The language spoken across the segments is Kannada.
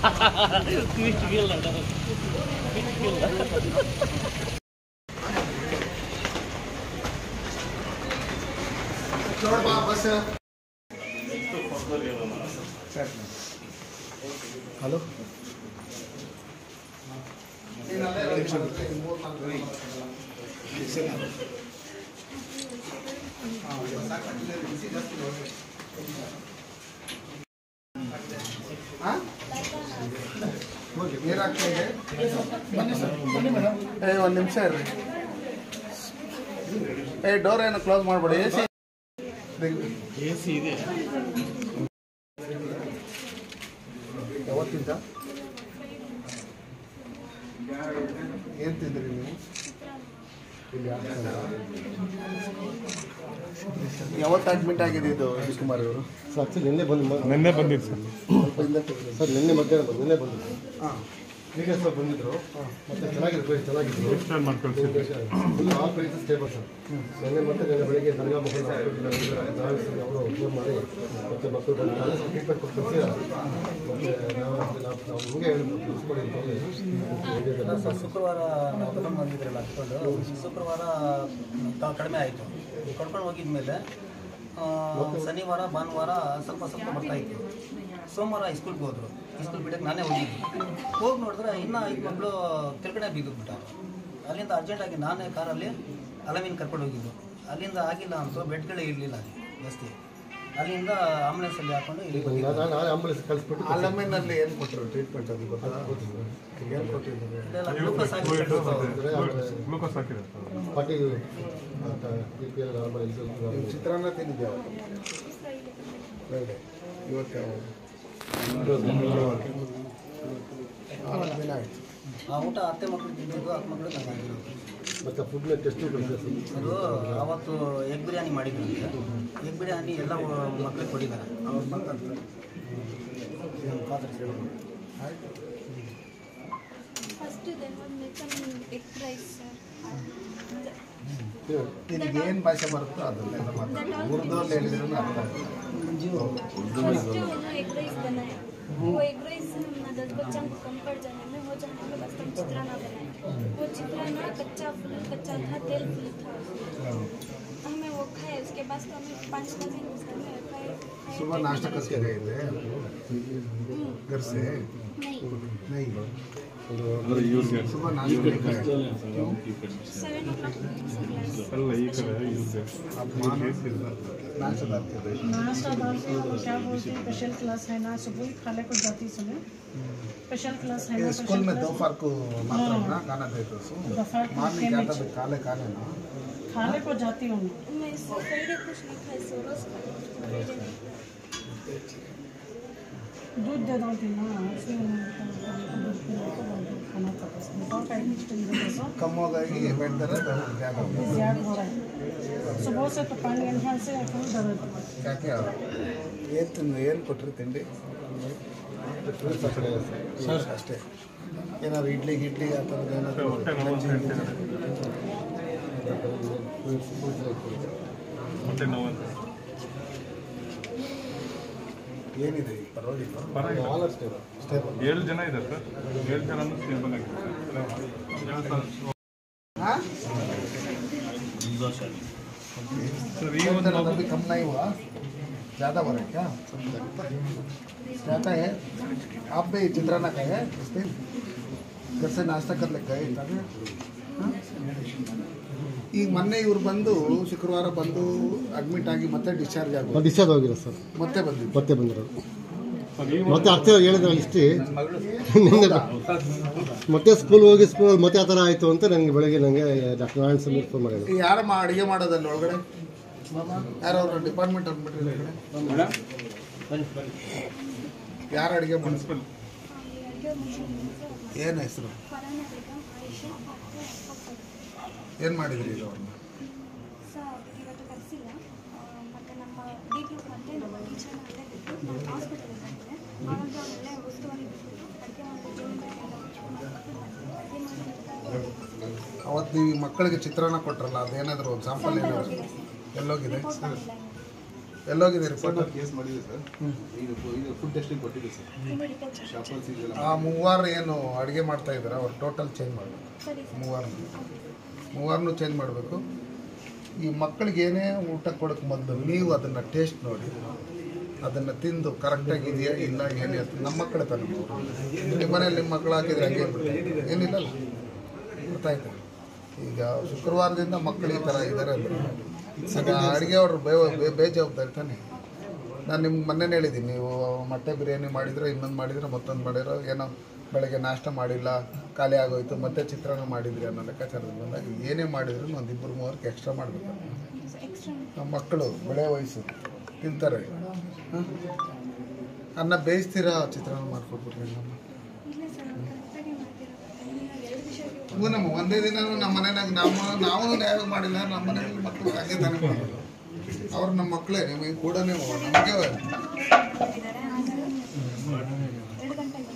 ಹಲೋ ನೀರಾಗ್ತಾ ಇದೆ ಏ ಒಂದು ನಿಮಿಷ ಇರ್ರಿ ಏ ಡೋರ್ ಏನು ಕ್ಲೋಸ್ ಮಾಡಬೇಡಿ ಎ ಸಿ ಎ ಸಿ ಇದೆ ಯಾವತ್ತಿಂದ ಏನು ತಿಂದ್ರಿ ನೀವು ಇಲ್ಲಿ ಆಗ್ತದಾ? ಯಾವತ್ತು ಅಡ್ಮಿಟ್ ಆಗಿದೆ ಇದು ಶಿವಕುಮಾರ್ ಇವರು ಸರ್ ಆಕ್ಚುಲಿ ನಿನ್ನೆ ಬಂದು ನಿನ್ನೆ ಬಂದಿದ್ದು ಸರ್ ಸ್ವಲ್ಪ ಹಿಂದೆ ಸರ್ ನಿನ್ನೆ ಮಧ್ಯಾಹ್ನ ಬಂದು ನಿನ್ನೆ ಬಂದಿದ್ರು ಹಾಂ ಈಗ ಸರ್ ಬಂದಿದ್ರು ಮತ್ತೆ ಚೆನ್ನಾಗಿದ್ರು ಚೆನ್ನಾಗಿದ್ರು ಎಕ್ಸ್ಟೆಂಡ್ ಮಾಡ್ಕೊಳ್ಸಿದ್ದೆ full all prices stable sir ನಿನ್ನೆ ಮತ್ತೆ ನಿನ್ನೆ ಬೆಳಿಗ್ಗೆ ದರ್ಗಾ ಮಕ್ಕಳು ಅವರು ಫೋನ್ ಮಾಡಿ ಮತ್ತೆ ಮಕ್ಕಳು ಬಂದು ನಾಳೆ ಟ್ರೀಟ್ಮೆಂಟ್ ಕೊಟ್ಟು ಮತ್ತೆ ನಾವು ನಾವು ನಾವು ಹಿಂಗೆ ಹೇಳಿದ್ರು ತಿಳಿಸ್ಕೊಡಿ ಅಂತ ಹೇಳಿ ಸರ್ ಶುಕ್ರವಾರ ನಾವು ತಗೊಂಡು ಬಂದಿದ್ರಲ್ಲ ಹಚ್ಕೊಂಡು ಶುಕ್ರವಾರ ಕ- ಕಡಿಮೆ ಆಯಿತು ಕರ್ಕೊಂಡು ಹೋಗಿದ್ಮೇಲೆ ಆ, ಶನಿವಾರ ಭಾನುವಾರ ಸ್ವಲ್ಪ ಸ್ವಲ್ಪ ಬರ್ತಾ ಇತ್ತು ಸೋಮವಾರ ಸ್ಕೂಲ್ಗೆ ಹೋದ್ರು ಸ್ಕೂಲ್ ಬಿಡಕ್ಕೆ ನಾನೇ ಹೋಗಿದ್ದೆ ಹೋಗಿ ನೋಡಿದ್ರೆ ಇನ್ನೂ ಐದು ಮಕ್ಕಳು ಕೆಳಗಡೆ ಬಿದ್ದುಬಿಟ್ಟಾರು ಅಲ್ಲಿಂದ ಅರ್ಜೆಂಟಾಗಿ ನಾನೇ ಕಾರಲ್ಲಿ ಅಲಮೀನ್ ಕರ್ಕೊಂಡು ಹೋಗಿದ್ದು ಅಲ್ಲಿಂದ ಆಗಿಲ್ಲ ಅಂತ ಬೆಡ್ಗಳೇ ಇರಲಿಲ್ಲ ಅಲ್ಲಿ ಜಾಸ್ತಿ ಅಲ್ಲಿಂದ ಆಂಬುಲೆನ್ಸಲ್ಲಿ ಹಾಕೊಂಡು ಇಲ್ಲಿ ಬಂದಿದ್ದು ನಾನು ನಾಳೆ ಆಂಬುಲೆನ್ಸ್ ಕಳಿಸ್ಬಿಟ್ಟು ಅಲಮಿನಲ್ಲಿ ಏನು ಕೊಟ್ಟರು ಟ್ರೀಟ್ಮೆಂಟ್ ಅದು ಗೊತ್ತಾ ಏನು ಕೊಟ್ಟಿದ್ದಾರೆ ಇಲ್ಲೆಲ್ಲ ಗ್ಲೂಕೋಸ್ ಹಾಕಿ ಕಳ್ಸಿದ್ರು. ಗ್ಲೂಕೋಸ್ ಹಾಕಿದೆ sir party B P L normal ನೀವು ಚಿತ್ರಾನ್ನ ತಿಂದಿದ್ದೆ ಫ್ರೈಡೆ ಇವತ್ತು ಯಾವಾಗ ಆರು ದಿನ ಆಯಿತು ಆ ಊಟ ಅತ್ತೆ ಮಕ್ಕಳು ತಿಂದಿದ್ದು ಅಕ್ಕ ಮಕ್ಕಳು ಚೆನ್ನಾಗಿರೋದು ಮತ್ತು ಫುಡ್ನ ಟೆಸ್ಟು ಕಳಿಸಿ ಅದು ಅವತ್ತು ಎಗ್ ಬಿರಿಯಾನಿ ಮಾಡಿದ್ರಂತೆ ಎಗ್ ಬಿರಿಯಾನಿ ಎಲ್ಲ ಮಕ್ಕಳಿಗೆ ಕೊಟ್ಟಿದ್ದಾರೆ ಅವ್ರು ಬಂದಂತ ಫಸ್ಟ್ ದೆನ್ ಒಂದು ಮೆಚನ್ ಎಗ್ ರೈಸ್ ನಿನಗೆ ಏನು ಭಾಷೆ ಬರುತ್ತೋ ಅದನ್ನೆಲ್ಲ ಮಾತಾಡಿ ಉರ್ದುಲ್ಲಿ ಹೇಳಿದ್ರು ಅರ್ಥ ಆಗುತ್ತೆ फर्स्ट वो एग राइस बनाया वो एग राइस ना दस बच्चों को कम पड़ जाने में हो जाने में बस हम चित्राना बनाए वो चित्राना कच्चा फुल कच्चा था तेल फुल था हमें वो खाए उसके बाद तो हमें पाँच बजे उसका में खाए खाए सुबह नाश्ता करके गए थे घर से नहीं नहीं ಅಂದರೆ ಇವ್ರಿಗೆ सुबह नाश्ता नहीं खाए सेवन ओ क्लॉक ಅಲ್ಲ ಈ ಕಡೆ ಇವ್ರಿಗೆ आप मान नाश्ता करके गए नाश्ता दाल को क्या बोलते हैं स्पेशल क्लास है ना सुबह खाने को जाती समय स्पेशल क्लास है ये ना स्कूल स्पेशल में क्लास दोपहर को मात्र ना खाना देते सो दोपहर को मार्निंग खाने क्या था काले काले ना खाने को जाती हूँ मैं इससे फ्राइडे कुछ नहीं खाई सो रोज खाई फ्राइडे दूध दे दो थी ना इसलिए मैंने कहा, दूध पिला के दूध खाना था बस बताओ टाइम स्टडी कम हो गई बैठ दर्द तो क्या करूँ ज्यादा हो रहा है सुबह से तो पानी यहाँ से फुल दर्द क्या क्या ಏನು ತಿಂದು ಏನು ಕೊಟ್ಟರು ತಿಂಡಿ ಅಷ್ಟೇ ಏನಾದ್ರು ಇಡ್ಲಿ ಗಿಡ್ಲಿ ಆ ಥರದ್ದು ಏನಾದ್ರು ಹೊಟ್ಟೆ ನೋವು ಅಂತ ಹೇಳ್ತಿದ್ದಾರೆ ಹೊಟ್ಟೆ ನೋವು ಅಂತ ಏನಿದೆ ಈಗ ಪರವಾಗಿಲ್ಲ ಪರವಾಗಿಲ್ಲ ಸ್ಟೇಬಲ್ ಏಳು ಜನ ಇದ್ದಾರೆ ಸರ್ ಏಳು ಜನನೂ ಸ್ಟೇಬಲ್ ಆಗಿದೆ हाँ ಸರ್ ಈ एक ಒಂದು तरह अभी कम नहीं हुआ ज़्यादा हो रहा है क्या क्या है आप भी चित्राना का है इस दिन घर से नाश्ता कर लेके गए तभी हाँ? ಈಗ ಮೊನ್ನೆ ಇವ್ರು ಬಂದು ಶುಕ್ರವಾರ ಬಂದು ಅಡ್ಮಿಟ್ ಆಗಿ ಮತ್ತೆ ಡಿಸ್ಚಾರ್ಜ್ ಆಗೋದು ಡಿಸ್ಚಾರ್ಜ್ ಆಗಿರೋ ಸರ್ ಮತ್ತೆ ಬಂದಿದ್ದು ಮತ್ತೆ ಬಂದಿರೋದು ಮತ್ತೆ ಅರ್ಥ ಹೇಳಿದ್ರೆ ಇಷ್ಟೇ ನಿನ್ನೆ ಮತ್ತೆ ಸ್ಕೂಲ್ ಹೋಗಿ ಸ್ಕೂಲ್ ಮತ್ತೆ ಆ ಥರ ಆಯಿತು ಅಂತ ನನಗೆ ಬೆಳಗ್ಗೆ ನನಗೆ ಡಾಕ್ಟರ್ ನಾರಾಯಣ ಸಮೀರ್ ಫೋನ್ ಮಾಡಿದ್ರು ಈ ಯಾರಮ್ಮ ಅಡುಗೆ ಮಾಡೋದಲ್ಲಿ ಒಳಗಡೆ ಯಾರು ಅವ್ರ ಡಿಪಾರ್ಟ್ಮೆಂಟ್ ಅಂದ್ಬಿಟ್ರಿ ಯಾರು ಅಡುಗೆ ಮಾಡಿಸ್ಬೇಕು ಏನು ಹೆಸರು ಫರಾನ ಬೇಗಂ ಆಯಿಷಾ ಮತ್ತು ಅಪ್ಪ ಏನು ಮಾಡಿದ್ರಿ ಇದು ಅವ್ರನ್ನ ಸರ್ ಇವತ್ತು ಕರೆಸಿಲ್ಲ ಮತ್ತು ನಮ್ಮ ಡಿ ಗ್ರೂಪ್ ಮತ್ತು ನಮ್ಮ ಟೀಚರ್ನ ಅಲ್ಲೇ ಬಿಟ್ಟು ನಾನು ಹಾಸ್ಪಿಟಲಿಗೆ ಬಂದೆ ಆವಾಗ ಅಲ್ಲೇ ಉಸ್ತುವಾರಿ ಬಿಟ್ಟು ಅಡುಗೆ ಮಾಡಿ ಅಡುಗೆ ಮಾಡಿ ಅವತ್ತು ನೀವು ಈ ಮಕ್ಕಳಿಗೆ ಚಿತ್ರಾನ್ನ ಕೊಟ್ರಲ್ಲ ಅದೇನಾದರೂ ಒಂದು ಸಾಂಪಲ್ ಏನಾದ್ರು ಎಲ್ಲೋಗಿದೆ ರಿಪೋರ್ಟ್ ಮಾಡಿಲ್ಲ ಎಲ್ಲೋಗಿದೆ ರಿಪೋರ್ಟ್ ಕೇಸ್ ಮಾಡಿದೆ ಸರ್ ಈಗ ಇದು ಫುಡ್ ಟೆಸ್ಟಿಂಗ್ ಕೊಟ್ಟಿದೆ ಸರ್ ಶಾಪಲ್ಸ್ ಇದೆಲ್ಲ ಆ ಮೂವರು ಏನು ಅಡುಗೆ ಮಾಡ್ತಾ ಇದ್ದಾರೆ ಅವ್ರು ಟೋಟಲ್ ಚೇಂಜ್ ಮಾಡಬೇಕು ಸರಿ ಸರ್ ಮೂವಾರನ್ನು ಮೂವಾರನ್ನು ಚೇಂಜ್ ಮಾಡಬೇಕು ಈ ಮಕ್ಕಳಿಗೆ ಏನೇ ಊಟ ಕೊಡೋಕ್ಕೆ ಮೊದಲು ನೀವು ಅದನ್ನು ಟೇಸ್ಟ್ ನೋಡಿ ಅದನ್ನು ತಿಂದು ಕರೆಕ್ಟಾಗಿ ಇದೆಯಾ ಇಲ್ಲ ಏನೇ ಅಂತ ನಮ್ಮ ಮಕ್ಕಳೇ ತಾನೆ ನಿಮ್ಮ ಮನೇಲಿ ನಿಮ್ಮ ಮಕ್ಕಳು ಹಾಕಿದ್ರೆ ಹಂಗೆ ಬಿಡ್ತಾರೆ ಏನಿಲ್ಲಲ್ಲ ಗೊತ್ತಾಯ್ತು ಈಗ ಶುಕ್ರವಾರದಿಂದ ಮಕ್ಕಳು ಈ ಥರ ಇದ್ದಾರೆ ಅಂದರೆ ಈಗ ಅಡುಗೆ ಅವ್ರು ಬೇ ಬೇ- ಬೇಜವಾಬ್ದಾರಿ ತಾನೆ ನಾನು ನಿಮ್ಗೆ ಮೊನ್ನೆ ಹೇಳಿದ್ದೀನಿ ನೀವು ಮೊಟ್ಟೆ ಬಿರಿಯಾನಿ ಮಾಡಿದ್ರೆ ಇನ್ನೊಂದು ಮಾಡಿದ್ರೆ ಮತ್ತೊಂದು ಮಾಡಿರೋ ಏನೋ ಬೆಳಗ್ಗೆ ನಾಷ್ಟ ಮಾಡಿಲ್ಲ ಖಾಲಿ ಆಗೋಯ್ತು ಮತ್ತೆ ಚಿತ್ರಾನ್ನ ಮಾಡಿದ್ರಿ ಅನ್ನೋ ಲೆಕ್ಕಾಚಾರದಲ್ಲಿ ಬಂದಾಗ ಏನೇ ಮಾಡಿದ್ರು ಒಂದು ಇಬ್ಬರು ಮೂವರಿಗೆ ಎಕ್ಸ್ಟ್ರಾ ಮಾಡಬೇಕು ಎಕ್ಸ್ಟ್ರಾ ನಮ್ಮ ಮಕ್ಕಳು ಬೆಳೆ ವಯಸ್ಸು ತಿಂತಾರೆ ಹ? ಅನ್ನ ಬೇಯಿಸ್ತೀರಾ ಚಿತ್ರಾನ್ನ ಮಾಡ್ಕೊಟ್ಬಿಟ್ರಿ ನಮ್ಮ ಇಲ್ಲ ಸರ್ ಕರೆಕ್ಟಾಗಿ ಮಾಡ್ತೀರಾ ಎರಡು ವಿಷಯ ಹ್ಞೂ ನಮ್ಮ ಒಂದೇ ದಿನ ನಮ್ಮ ಮನೆಯಾಗ ನಮ್ಮ ನಾವು ನ್ಯಾಯ ಮಾಡಿಲ್ಲ ನಮ್ಮ ಮನೆಯಲ್ಲಿ ಮಕ್ಕಳು ಹಂಗೆ ತಾನೇ ಮಾಡೋದು ಅವ್ರು ನಮ್ಮ ಮಕ್ಕಳೇ ನಿಮಗೆ ಕೂಡ ನಮಗೆ ಕೊಟ್ಟಿದ್ದಾರೆ ಎರಡು ಗಂಟೆಗೆ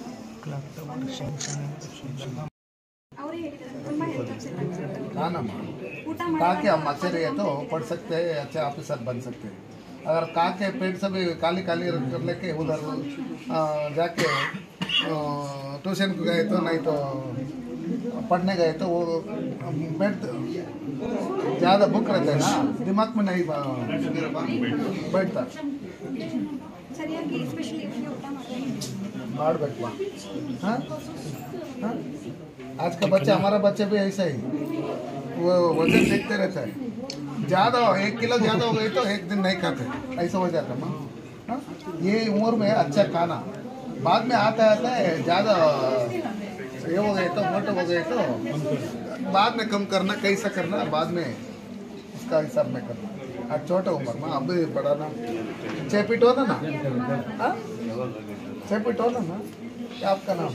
ಅವರೇ ಹೇಳಿದ್ದಾರೆ ತುಂಬ ಹೆಲ್ತ್ ಅಪ್ಸೆಟ್ ಆಗ್ತಿತ್ತು ನಾನಮ್ಮ ಊಟ काके हम ಮಾಡುವಾಗ अच्छे रहे तो पढ़ सकते हैं अच्छे ऑफिसर बन सकते हैं अगर काके पेट से भी काली काली कर लेके उधर अ, जाके ट्यूशन को गए तो नहीं तो पढ़ने गए तो वो बैठ ज़्यादा बुक रहते हैं ना दिमाग में नहीं ब- बैठता ಸರಿಯಾಗಿ ಎಸ್ಪೆಷಲಿ ಇವರಿಗೆ ಊಟ ಮಾಡಬೇಕು ಮಾಡಬೇಕು हाँ हाँ आज का बच्चा हमारा बच्चा भी ऐसा ही वो वजन देखते रहता है ज़्यादा एक किलो ज़्यादा हो गई तो एक दिन नहीं खाते ऐसा हो जाता है माँ हाँ? ये उम्र में अच्छा खाना बाद में आता आता है ज़्यादा ये हो गए तो मोटे हो गए तो बाद में कम करना कैसा करना बाद में उसका हिसाब में करना आज छोटा उम्र में अभी बढ़ाना छः फीट होना ना हाँ छः फीट होना ना क्या आपका नाम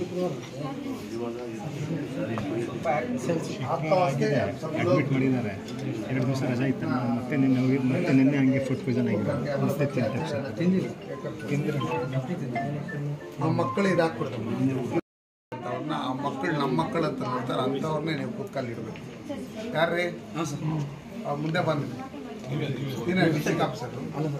आपका वास्ते सब लोग ಅಡ್ಮಿಟ್ ಮಾಡಿದ್ದಾರೆ ಎರಡು ದಿವಸ ರಜಾ ಇತ್ತು ಮತ್ತೆ ನಿನ್ನೆ ಹೋಗಿ ಮತ್ತೆ ನಿನ್ನೆ ಹಂಗೆ ಫುಡ್ ಪಾಯ್ಸನ್ ಆಗಿದೆ ಮತ್ತೆ ತಿಂದ ತಕ್ಷಣ ಆ ಮಕ್ಕಳು ಇದಾಕ್ಬಿಡ್ತಾರೆ ಅವ್ರನ್ನ ಆ ಮಕ್ಕಳು ನಮ್ಮ ಮಕ್ಕಳು ಅಂತ ನೋಡ್ತಾರೆ ಅಂಥವ್ರನ್ನೇ ನೀವು ಕೂತ್ಕಲ್ಲಿ ಇಡಬೇಕು ಯಾರ್ರೀ ಅವ್ರು ಮುಂದೆ ಬಂದ್ರಿ ನೀನೇ ಡಿಸ್ಟ್ರಿಕ್ಟ್ ಆಫೀಸರ್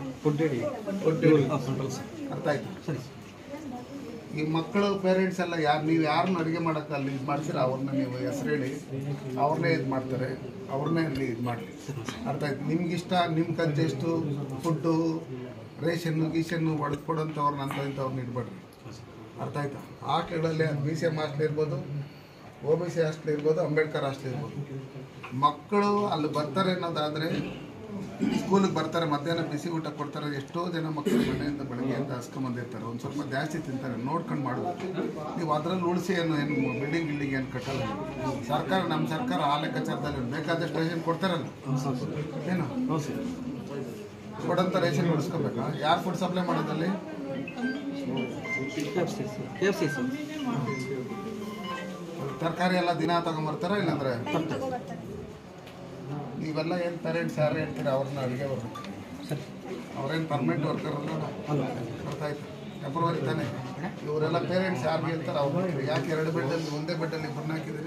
ಅರ್ಥ ಆಯ್ತು ಈ ಮಕ್ಕಳು ಪೇರೆಂಟ್ಸ್ ಎಲ್ಲ ಯಾರು ನೀವು ಯಾರನ್ನ ಅಡುಗೆ ಮಾಡೋಕ್ಕೆ ಅಲ್ಲಿ ಇದು ಮಾಡ್ತೀರ ಅವ್ರನ್ನ ನೀವು ಹೆಸರು ಹೇಳಿ ಅವ್ರನ್ನೇ ಇದು ಮಾಡ್ತಾರೆ ಅವ್ರನ್ನೇ ಅಲ್ಲಿ ಇದು ಮಾಡಲಿ ಅರ್ಥ ಆಯ್ತು ನಿಮ್ಗಿಷ್ಟ ನಿಮ್ಮ ಕಂಚೆಷ್ಟು ಫುಡ್ಡು ರೇಷನ್ನು ಗೀಷನ್ನು ಹೊಡೆದ್ಕೊಡೋಂಥವ್ರನ್ನ ಅಂತ ಇಂಥವ್ರನ್ನ ಇಡಬೇಡ್ರಿ ಅರ್ಥ ಆಯ್ತಾ ಹಾಸ್ಟೆಲ್ಗಳಲ್ಲಿ ಬಿ ಸಿ ಎಮ್ ಹಾಸ್ಟೆಲ್ ಇರ್ಬೋದು ಒ ಬಿ ಸಿ ಹಾಸ್ಟೆಲ್ ಇರ್ಬೋದು ಅಂಬೇಡ್ಕರ್ ಹಾಸ್ಟೆಲ್ ಇರ್ಬೋದು ಮಕ್ಕಳು ಅಲ್ಲಿ ಬರ್ತಾರೆ ಅನ್ನೋದಾದರೆ ಸ್ಕೂಲಿಗೆ ಬರ್ತಾರೆ ಮಧ್ಯಾಹ್ನ ಬಿಸಿ ಊಟ ಕೊಡ್ತಾರೆ ಎಷ್ಟೋ ಜನ ಮಕ್ಕಳು ಮನೆಯಿಂದ ಬೆಳಗ್ಗೆಯಿಂದ ಹಸ್ಕೊಂಬಂದಿರ್ತಾರೆ ಒಂದು ಸ್ವಲ್ಪ ಜಾಸ್ತಿ ತಿಂತಾರೆ ನೋಡ್ಕೊಂಡು ಮಾಡಬೇಕು ನೀವು ಅದರಲ್ಲಿ ಉಳಿಸಿ ಏನು ಏನು ಬಿಲ್ಡಿಂಗ್ ಗಿಲ್ಡಿಂಗ್ ಏನು ಕಟ್ಟಲ್ಲ ಸರ್ಕಾರ ನಮ್ಮ ಸರ್ಕಾರ ಆ ಲೆಕ್ಕಾಚಾರದಲ್ಲಿ ಬೇಕಾದಷ್ಟು ರೇಷನ್ ಕೊಡ್ತಾರಲ್ಲ ಏನು ಕೊಡಂತ ರೇಷನ್ ಉಳಿಸ್ಕೋಬೇಕಾ ಯಾರು ಫುಡ್ ಸಪ್ಲೈ ಮಾಡೋದಲ್ಲಿ ತರಕಾರಿ ಎಲ್ಲ ದಿನ ತಗೊಂಬರ್ತಾರ ಇಲ್ಲಾಂದ್ರೆ ಟೈಮ್ ತಗೋಬರ್ತಾರೆ ನೀವೆಲ್ಲ ಏನು ಪೇರೆಂಟ್ಸ್ ಯಾರು ಹೇಳ್ತೀರ ಅವ್ರನ್ನ ಅಡುಗೆ ಬರ್ಬೇಕು ಅವ್ರೇನು ಪರ್ಮನೆಂಟ್ ವರ್ಕರ್ ಅಲ್ಲ ಅರ್ಥ ಆಯ್ತು ಟೆಂಪ್ರವರಿ ತಾನೆ ಇವರೆಲ್ಲ ಪೇರೆಂಟ್ಸ್ ಯಾರು ಹೇಳ್ತಾರೆ ಅವ್ರು ಬರ್ತೀರಿ. ಯಾಕೆ ಎರಡು ಬೆಡ್ಡಲ್ಲಿ ಒಂದೇ ಬೆಡ್ಡಲ್ಲಿ ಇಬ್ಬರನ್ನ ಹಾಕಿದಿರಿ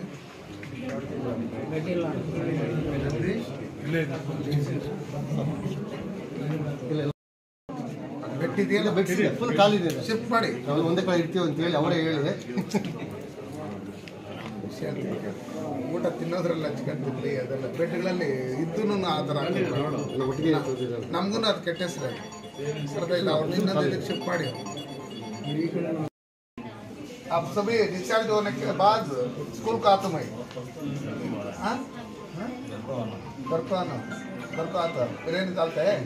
ಬೆಟ್ಟಿದೆಯಲ್ಲ ಫುಲ್ ಖಾಲಿ ಇದೆ ಶಿಫ್ಟ್ ಮಾಡಿ ನಾವು ಒಂದೇ ಕಡೆ ಇರ್ತೀವಿ ಅಂತ ಹೇಳಿ ಅವರೇ ಹೇಳಿ ವಿಷಯ ತಿಳ್ಕೊಳ್ಳಿ. ಊಟ ತಿನ್ನೋದ್ರಲ್ಲಿ ಹಚ್ಕೊಂತಿದ್ರಿ ಅದೆಲ್ಲ ಬೆಡ್ಗಳಲ್ಲಿ ಇದ್ದೂ ಆ ಥರ ಒಟ್ಟಿಗೆ ಇರ್ತೀವಿ ನಮಗೂ ಅದು ಕೆಟ್ಟ ಹೆಸರು ಅರ್ಥ ಇಲ್ಲ ಅವ್ರು ಇನ್ನೊಂದು ಇದಕ್ಕೆ ಶಿಫ್ಟ್ ಮಾಡಿ आप सभी डिस्चार्ज होने के बाद स्कूल का आता मैं हाँ घर को आना घर को आता बिरयानी डालता है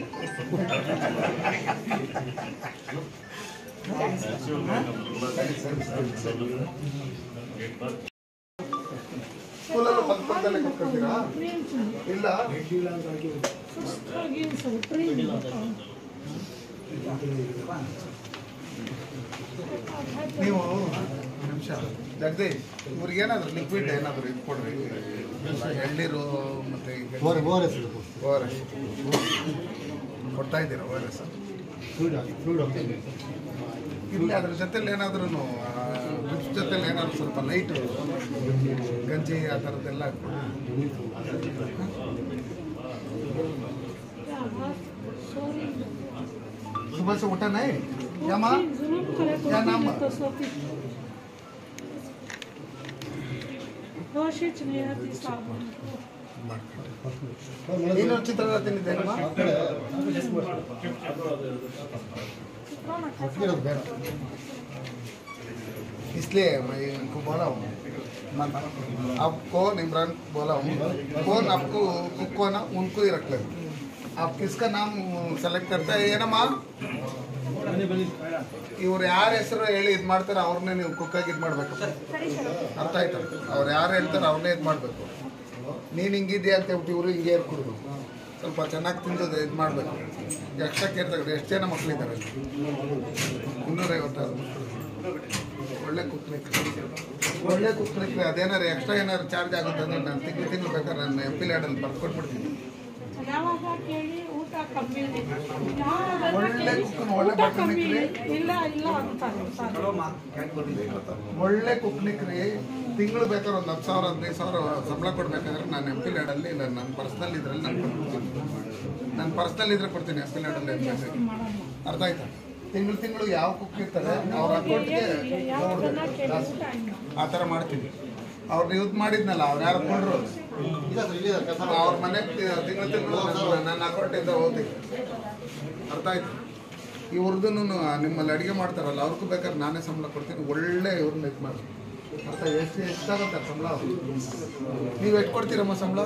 ಸ್ಕೂಲಲ್ಲಿ ಪಕ್ಕ ಪಕ್ಕದಲ್ಲೇ ಕೂತ್ಕೊಳ್ತೀರಾ ಇಲ್ಲ ಸುಸ್ತಾಗಿ ಟ್ರೈನ್ ನೀವು ನಿಮಿಷ ಜಗದೀಶ್ ಇವ್ರಿಗೇನಾದ್ರು ಲಿಕ್ವಿಡ್ ಏನಾದ್ರು ಇದು ಕೊಡ್ರಿ ಎಳ್ನೀರು ಮತ್ತೆ or or S O R S ಕೊಡ್ತಾ ಇದ್ದೀರಾ ಓ ಆರ್ ಎಸ್ ಫ್ರೂಟ್ ಹಾಕಿ ಫ್ರೂಟ್ ಹಾಕಿ ಇಲ್ಲಿ ಅದ್ರ ಜೊತೆಲಿ ಏನಾದ್ರೂ ಡ್ರಿಪ್ಸ್ ಜೊತೆಲಿ ಏನಾದ್ರು ಸ್ವಲ್ಪ ಲೈಟ್ ಗಂಜಿ ಆ ಥರದ್ದೆಲ್ಲ ಸಾರಿ सुबह से उठा नहीं क्या माँ क्या नाम है? ದೋಷಿಚ್ ನಿಯತಿ ಸಾಬೂನು ನೀನು ಚಿತ್ರಾನ್ನ ತಿಂದಿದ್ದೇನಮ್ಮ ಒಪ್ಪಿರೋದು ಬೇಡ इसलिए मैं इनको बोला हूँ मन आपको इमरान बोला हूँ कौन आपको कुक को ना उनको ही रख ले आप किसका नाम सेलेक्ट करता है ಏನಮ್ಮ ಇವ್ರು ಯಾರ ಹೆಸರು ಹೇಳಿ ಇದು ಮಾಡ್ತಾರೆ ಅವ್ರನ್ನೇ ನೀವು ಕುಕ್ಕಾಗಿ ಇದು ಮಾಡಬೇಕು ಅರ್ಥ ಆಯ್ತಾ ಅವ್ರು ಯಾರು ಹೇಳ್ತಾರೆ ಅವ್ರನ್ನೇ ಇದು ಮಾಡಬೇಕು ನೀನು ಹಿಂಗಿದ್ಯಾ ಅಂತ ಹೇಳ್ಬಿಟ್ಟು ಇವರು ಹಿಂಗೆ ಕುಡಿದು ಸ್ವಲ್ಪ ಚೆನ್ನಾಗಿ ತಿಂದು ಇದು ಮಾಡಬೇಕು ಎಕ್ಸ್ಟ್ರಾ ಕೇರ್ ತಗೊಂಡು ಎಷ್ಟು ಜನ ಮಕ್ಕಳಿದ್ದಾರೆ ಅಲ್ಲಿ ಇನ್ನೂರೈವತ್ತಾರು ಒಳ್ಳೆ ಕುಕ್ಲಿಕ್ ಒಳ್ಳೆ ಕುಕ್ಲಿಕ್ ಅದೇನಾರು ಎಕ್ಸ್ಟ್ರಾ ಏನಾದ್ರು ಚಾರ್ಜ್ ಆಗುತ್ತೆ ಅಂದ್ರೆ ನಾನು ತಿಂಗಳು ತಿಂಗಳು ಬೇಕಾದ್ರೆ ನಾನು ಎಂ ಪಿ ಲ್ಯಾಡಲ್ಲಿ ಬರ್ಕೊಟ್ಬಿಡ್ತೀನಿ ಯಾವಾಗ ಕೇಳಿ ಊಟ ಕಮ್ಮಿ ಯಾವಾಗ ಒಳ್ಳೆ ಕೇಳಿ ಕುಕ್ಕನ್ನು ಒಳ್ಳೆ ಊಟ ಬಟನ್ ಕಮ್ಮಿ ಇಟ್ರಿ ಇಲ್ಲ ಇಲ್ಲ ಅಂತಾರೆ ಸರ್ ಒಳ್ಳೆ ಕುಕ್ನಿಕ್ ರೀ ತಿಂಗಳು ಬೇಕಾದ್ರೆ ಒಂದು ಹತ್ತು ಸಾವಿರ ಹದಿನೈದು ಸಾವಿರ ಸಂಬಳ ಕೊಡ್ಬೇಕಾದ್ರೆ ನಾನು ಎಂ ಪಿ ಲ್ಯಾಡಲ್ಲಿ ಇಲ್ಲ ನನ್ನ ಪರ್ಸ್ನಲ್ ಇದ್ರಲ್ಲಿ ನಾನು ಕೊಡ್ತೀನಿ ನಾನು ಪರ್ಸ್ನಲ್ ಇದ್ರೆ ಕೊಡ್ತೀನಿ ಎಂ ಪಿ ಲ್ಯಾಡಲ್ಲಿ ಅರ್ಥ ಆಯ್ತಾ ತಿಂಗಳು ತಿಂಗಳು ಯಾವ ಕುಕ್ ಇರ್ತಾರೆ ಅವ್ರ ಅಕೌಂಟ್ಗೆ ಯಾವಾಗನ್ನ ಕೇಳಿ ಊಟ ಇಲ್ಲ ಆ ಥರ ಮಾಡ್ತೀನಿ ಅವ್ರನ್ನ ಯೂಸ್ ಮಾಡಿದ್ನಲ್ಲ ಅವ್ರು ಯಾರು ಕೊಡ್ರು ಇಲ್ಲ ಸರ್ ಇಲ್ಲಿ ಕೆಲಸ ಅವ್ರ ಮನೆಗೆ ತಿಂಗಳು ತಿಂಗಳು ನನ್ನ ಅಕೌಂಟಿಂದ ಹೋಗ್ತೀನಿ ಅರ್ಥ ಆಯ್ತು ಇವ್ರದ್ದು ನಿಮ್ಮಲ್ಲಿ ಅಡುಗೆ ಮಾಡ್ತಾರಲ್ಲ ಅವ್ರಿಗೂ ಬೇಕಾದ್ರೆ ನಾನೇ ಸಂಬಳ ಕೊಡ್ತೀನಿ ಒಳ್ಳೆ ಇವ್ರನ್ನ ಇದು ಮಾಡಿ ಅರ್ಥ ಎಷ್ಟು ಎಷ್ಟಾಗುತ್ತೆ ಸಂಬಳ ನೀವು ಎಷ್ಟು ಕೊಡ್ತೀರಮ್ಮ ಸಂಬಳ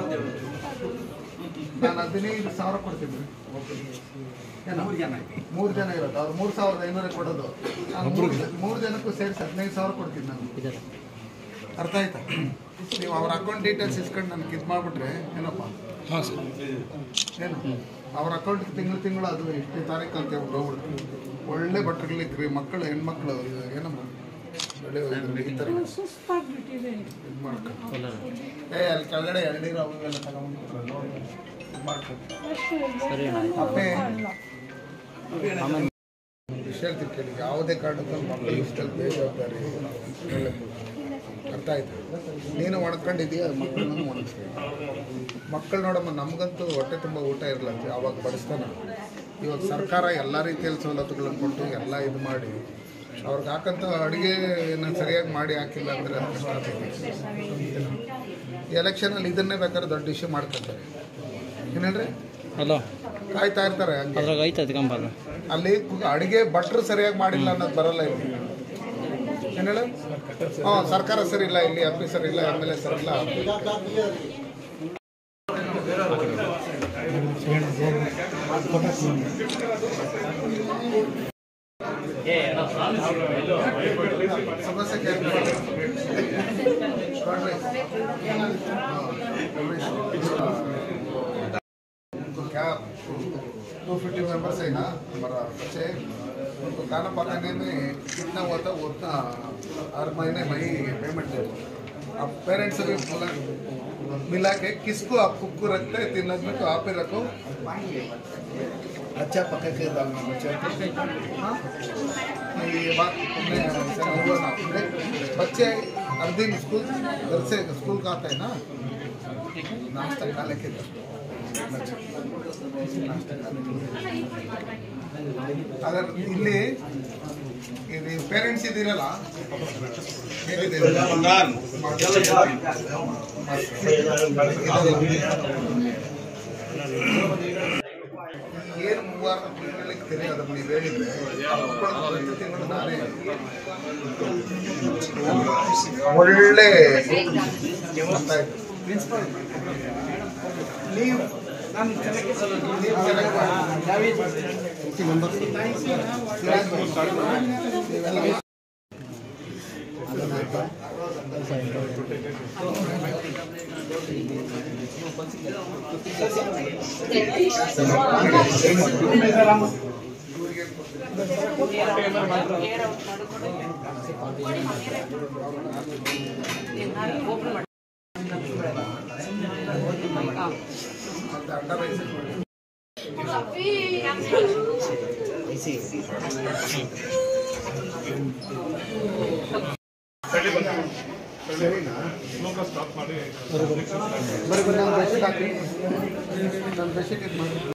ನಾನು ಹದಿನೈದು ಸಾವಿರ ಕೊಡ್ತೀನಿ ಏನೋ? ಮೂರು ಜನ ಇರೋದು ಅವ್ರು ಮೂರು ಸಾವಿರದ ಐನೂರೇ ಕೊಡೋದು ನಾನು ಮೂರು ಮೂರು ಜನಕ್ಕೂ ಸೇರಿಸಿ ಹದಿನೈದು ಸಾವಿರ ಕೊಡ್ತೀನಿ ನಾನು ಅರ್ಥ ಆಯ್ತಾ ನೀವು ಅವ್ರ ಅಕೌಂಟ್ ಡೀಟೇಲ್ಸ್ ಇಸ್ಕೊಂಡು ನನಗೆ ಇದು ಮಾಡಿಬಿಟ್ರೆ ಏನಪ್ಪ ಹಾಂ ಸರ್ ಏನು ಅವ್ರ ಅಕೌಂಟ್ಗೆ ತಿಂಗಳು ತಿಂಗಳು ಅದು ಇಷ್ಟನೇ ತಾರೀಕು ಅಂತ ಹೇಳ್ಬಿಟ್ಟು ಹೋಗ್ಬಿಡ್ತು ಒಳ್ಳೆ ಬಟ್ಟೆಗಳಿಕ್ರಿ ಮಕ್ಕಳು ಹೆಣ್ಮಕ್ಳು ಏನಮ್ಮ ಒಳ್ಳೆ ಇದು ಈ ಥರ ಸುಸ್ತಾಗ್ಬಿಟ್ಟಿದೆ ಇದು ಮಾಡ್ಕೊಂಡು ಏ ಅಲ್ಲಿ ಕೆಳಗಡೆ ಎಳ್ನೀರು ಅವು ಇವೆಲ್ಲ ತಗೊಂಡ್ಬಿಟ್ರೆ ನೋಡಿ ಇದು ಮಾಡ್ಕೊಂಡು ಎಷ್ಟು ಅಪ್ಪೆ ಇಲ್ಲ ವಿಷಯ ಹೇಳ್ತೀನಿ ಕೇಳಿ ಯಾವುದೇ ಕಾರಣಕ್ಕೂ ಮಕ್ಕಳು ಇಷ್ಟಲ್ಲಿ ಬೇಜವಾಬ್ದಾರಿ ಹೇಳಕ್ಕೆ ಅರ್ಥ ಆಯ್ತು ನೀನು ಒಣಕೊಂಡಿದ್ದೀಯ ಮಕ್ಕಳನ್ನು ಒಣಗಿಸ್ತೀಯ ಮಕ್ಕಳು ನೋಡಮ್ಮ ನಮಗಂತೂ ಹೊಟ್ಟೆ ತುಂಬ ಊಟ ಇರಲ್ಲ ಅವಾಗ ಬಡಿಸ್ತಾನೆ ಇವಾಗ ಸರ್ಕಾರ ಎಲ್ಲ ರೀತಿಯಲ್ಲಿ ಸವಲತ್ತುಗಳನ್ನು ಕೊಟ್ಟು ಎಲ್ಲ ಇದು ಮಾಡಿ ಅವ್ರಿಗೆ ಹಾಕಂತ ಅಡುಗೆ ಸರಿಯಾಗಿ ಮಾಡಿ ಹಾಕಿಲ್ಲ ಅಂದರೆ ಅದು ಕಷ್ಟ ಆಗ್ತೈತಿ ಎಲೆಕ್ಷನಲ್ಲಿ ಇದನ್ನೇ ಬೇಕಾದ್ರೆ ದೊಡ್ಡ ಇಶ್ಯೂ ಮಾಡ್ಕೊತಾರೆ ಏನು ಹೇಳ್ರಿ ಹಲೋ ಕಾಯ್ತಾ ಇರ್ತಾರೆ ಹಂಗೆ ಅದ್ರಾಗ ಐತೆ ಅದ್ಕೊಂಬಲ್ಲ ಅಲ್ಲಿ ಕು- ಅಡಿಗೆ ಭಟ್ರು ಸರಿಯಾಗಿ ಮಾಡಿಲ್ಲ ಅನ್ನೋದು ಬರಲ್ಲ ಇಲ್ಲಿ ಏನು ಹೇಳು ಹಾಂ ಸರ್ಕಾರ ಸರಿ ಇಲ್ಲ ಇಲ್ಲಿ ಆಫೀಸರ್ ಇಲ್ಲ ಎಮ್ ಎಲ್ ಎ ಸರಿ ಇಲ್ಲ ಸಮಸ್ಯೆ ಕೇಳ್ತಾರೆ. ಕೊಡ್ರಿ. उनको क्या टू फिफ्टी मेंबर्स है ना हमारा बच्चे उनको खाना पकाने में कितना हुआ था उतना हर महीने मैं ही पेमेंट दे अब पेरेंट्स से भी बोला मिला के किसको आप कुक को रखते हैं तीन आदमी को आप ही रखो अच्छा पका के डालना बच्चे को। हाँ ये बात हमने सर हुआ ना अपने बच्चे हर दिन स्कूल घर से स्कूल का आता है ना नाश्ता खा लेके जाते हैं। बच्चे ಅದ್ರ ಇಲ್ಲಿ ಇದು ಪೇರೆಂಟ್ಸ್ ಇದ್ದೀರಲ್ಲ ಹೇಗಿದೆ? ಏನು ಮೂವಾರ ತಿಂಗಳಿಗೆ ತಿಳಿಯೋದು ನೀವು ಹೇಳಿದ್ರೆ ಮಕ್ಕಳು ಪ್ರತಿ ತಿಂಗಳು ನಾನೇ ಒಳ್ಳೆ ಅಂತ ಆಯ್ತು. ನೀವು ನೀವು ಚೆನ್ನಾಗಿ ಮಾಡಿ. ನೀವೆಲ್ಲ ಮತ್ತೆ ಅಡ್ಡ ರೈಸ್ ಸರಿನಾ ಸ್ಟಾಪ್ ಮಾಡಿ ಬರೀ ನಾನು ಬೆಡ್ಶೀಟ್ ಹಾಕಿ ನಾನು ಬೆಡ್ಶೀಟ್ ಇದು ಮಾಡಿ